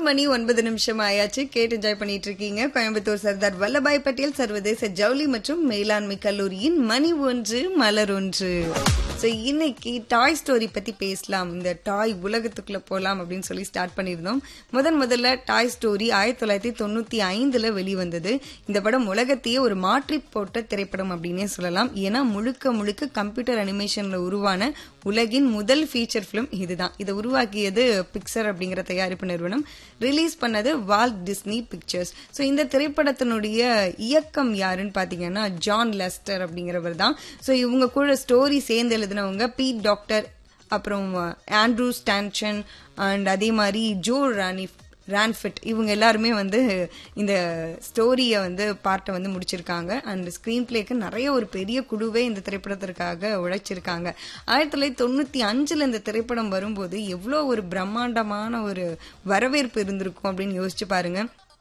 மணி ஒன்பது நிமிஷம் ஆயாச்சு கேட்டு என்ஜாய் பண்ணிட்டு இருக்கீங்க கோயம்புத்தூர் சர்தார் வல்லபாய் பட்டேல் சர்வதேச ஜவுளி மற்றும் மேலாண்மை கல்லூரியின் மணி ஒன்று மலர் ஒன்று ஸோ இன்னைக்கு டாய் ஸ்டோரி பத்தி பேசலாம் இந்த டாய் உலகத்துக்குள்ள போலாம் அப்படின்னு சொல்லி ஸ்டார்ட் பண்ணியிருந்தோம் முதன் முதல்ல டாய் ஸ்டோரி ஆயிரத்தி தொள்ளாயிரத்தி தொண்ணூத்தி ஐந்துல வெளிவந்தது இந்த படம் உலகத்தையே ஒரு மாற்றி போட்ட திரைப்படம் அப்படின்னே சொல்லலாம் ஏன்னா முழுக்க முழுக்க கம்ப்யூட்டர் அனிமேஷன்ல உருவான உலகின் முதல் ஃபீச்சர் ஃபிலிம் இதுதான் இதை உருவாக்கியது பிக்சர் அப்படிங்கிற தயாரிப்பு நிறுவனம் ரிலீஸ் பண்ணது வால்ட் டிஸ்னி பிக்சர்ஸ் ஸோ இந்த திரைப்படத்தினுடைய இயக்கம் யாருன்னு பாத்தீங்கன்னா ஜான் லெஸ்டர் அப்படிங்கிறவர் தான் ஸோ இவங்க கூட ஸ்டோரி சேர்ந்து எழுதினவங்க பீட் டாக்டர் அப்புறம் ஆண்ட்ரூ ஸ்டான்சன் அண்ட் அதே மாதிரி ஜோ ரானி ரான்ஃபிட் இவங்க எல்லாருமே வந்து இந்த ஸ்டோரியை வந்து பார்ட்டை வந்து முடிச்சிருக்காங்க அண்ட் ஸ்க்ரீன் பிளேக்கு நிறைய ஒரு பெரிய குழுவே இந்த திரைப்படத்திற்காக உழைச்சிருக்காங்க ஆயிரத்தி தொள்ளாயிரத்தி தொண்ணூத்தி அஞ்சுல இந்த திரைப்படம் வரும்போது எவ்வளோ ஒரு பிரம்மாண்டமான ஒரு வரவேற்பு இருந்திருக்கும் அப்படின்னு யோசிச்சு பாருங்க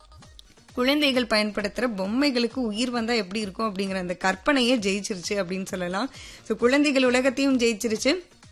குழந்தைகள் பயன்படுத்துற பொம்மைகளுக்கு உயிர் வந்தா எப்படி இருக்கும் அப்படிங்கிற அந்த கற்பனையே ஜெயிச்சிருச்சு அப்படின்னு சொல்லலாம் ஸோ குழந்தைகள் உலகத்தையும் ஜெயிச்சிருச்சு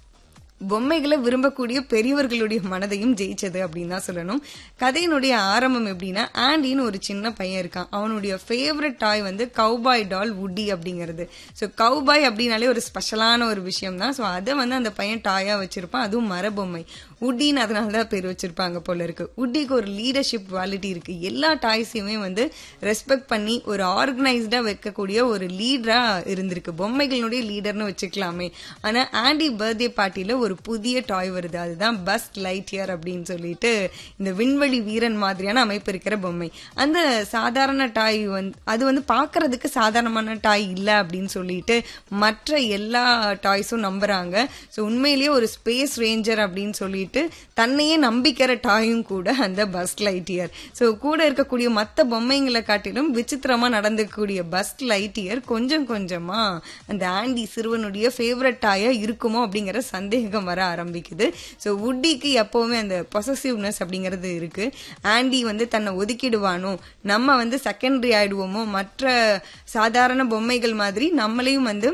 பொம்மைகளை விரும்பக்கூடிய பெரியவர்களுடைய மனதையும் ஜெயிச்சது அப்படின்னு தான் சொல்லணும் கதையினுடைய ஆரம்பம் எப்படின்னா ஆண்டின்னு ஒரு சின்ன பையன் இருக்கான் அவனுடைய ஃபேவரட் டாய் வந்து கவுபாய் டால் உட்டி அப்படிங்கிறது ஸோ கவுபாய் அப்படின்னாலே ஒரு ஸ்பெஷலான ஒரு விஷயம் தான் ஸோ அதை வந்து அந்த பையன் டாயா வச்சிருப்பான் அதுவும் மரபொம்மை உட்டின்னு அதனால தான் பேர் வச்சிருப்பாங்க போல இருக்கு உட்டிக்கு ஒரு லீடர்ஷிப் குவாலிட்டி இருக்கு எல்லா டாய்ஸையுமே வந்து ரெஸ்பெக்ட் பண்ணி ஒரு ஆர்கனைஸ்டா வைக்கக்கூடிய ஒரு லீடரா இருந்திருக்கு பொம்மைகளுடைய லீடர்னு வச்சுக்கலாமே ஆனா ஆண்டி பர்த்டே பார்ட்டில ஒரு புதிய டாய் வருது அதுதான் பஸ் லைட் இயர் அப்படின்னு சொல்லிட்டு இந்த விண்வெளி வீரன் மாதிரியான அமைப்பு இருக்கிற பொம்மை அந்த சாதாரண டாய் வந்து அது வந்து பாக்குறதுக்கு சாதாரணமான டாய் இல்ல அப்படின்னு சொல்லிட்டு மற்ற எல்லா டாய்ஸும் நம்புறாங்க ஸோ உண்மையிலேயே ஒரு ஸ்பேஸ் ரேஞ்சர் அப்படின்னு சொல்லிட்டு தன்னையே நம்பிக்கிற டாயும் கூட அந்த பஸ் லைட் இயர் ஸோ கூட இருக்கக்கூடிய மற்ற பொம்மைங்களை காட்டிலும் விசித்திரமா நடந்துக்கூடிய பஸ் லைட் இயர் கொஞ்சம் கொஞ்சமா அந்த ஆண்டி சிறுவனுடைய ஃபேவரட் டாயா இருக்குமோ அப்படிங்கிற சந்தேகம் வர ஆரம்பிக்குது ஸோ உட்டிக்கு எப்பவுமே அந்த பொசசிவ்னஸ் அப்படிங்கிறது இருக்கு ஆண்டி வந்து தன்னை ஒதுக்கிடுவானோ நம்ம வந்து செகண்டரி ஆயிடுவோமோ மற்ற சாதாரண பொம்மைகள் மாதிரி நம்மளையும் வந்து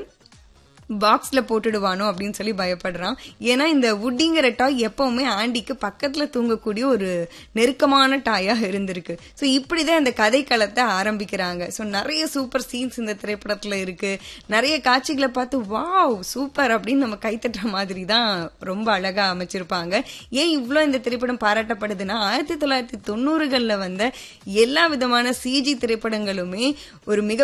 பாக்ஸ்ல போட்டுடுவானோ அப்படின்னு சொல்லி பயப்படுறான் ஏன்னா இந்த உட்டிங்கிற டாய் எப்பவுமே ஆண்டிக்கு பக்கத்துல தூங்கக்கூடிய ஒரு நெருக்கமான டாயா இருந்திருக்கு ஸோ இப்படிதான் இந்த கதை களத்தை ஆரம்பிக்கிறாங்க ஸோ நிறைய சூப்பர் சீன்ஸ் இந்த திரைப்படத்துல இருக்கு நிறைய காட்சிகளை பார்த்து வாவ் சூப்பர் அப்படின்னு நம்ம கைத்தட்டுற மாதிரி தான் ரொம்ப அழகா அமைச்சிருப்பாங்க ஏன் இவ்வளோ இந்த திரைப்படம் பாராட்டப்படுதுன்னா ஆயிரத்தி தொள்ளாயிரத்தி தொண்ணூறுகளில் வந்த எல்லா விதமான சிஜி திரைப்படங்களுமே ஒரு மிக